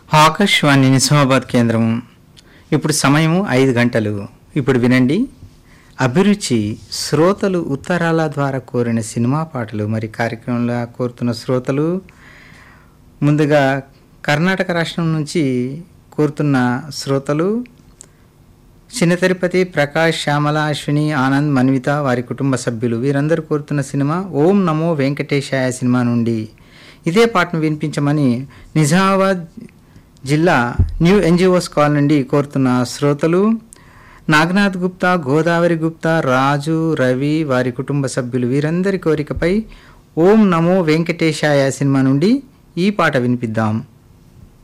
ఆకాశవాణి నిజామాబాద్ కేంద్రం ఇప్పుడు సమయము ఐదు గంటలు ఇప్పుడు వినండి అభిరుచి శ్రోతలు ఉత్తరాల ద్వారా కోరిన సినిమా పాటలు మరి కార్యక్రమంలో కోరుతున్న శ్రోతలు ముందుగా కర్ణాటక రాష్ట్రం నుంచి కోరుతున్న శ్రోతలు చిన్న తిరుపతి ప్రకాష్ శ్యామల అశ్విని ఆనంద్ మన్విత వారి కుటుంబ సభ్యులు వీరందరూ కోరుతున్న సినిమా ఓం నమో వెంకటేశాయ సినిమా నుండి ఇదే పాటను వినిపించమని నిజామాబాద్ జిల్లా న్యూ ఎన్జిఓస్ కాల్ నుండి కోరుతున్న శ్రోతలు నాగనాథ్ గుప్తా గోదావరి గుప్తా రాజు రవి వారి కుటుంబ సభ్యులు వీరందరి కోరికపై ఓం నమో వెంకటేశాయ సినిమా నుండి ఈ పాట వినిపిద్దాం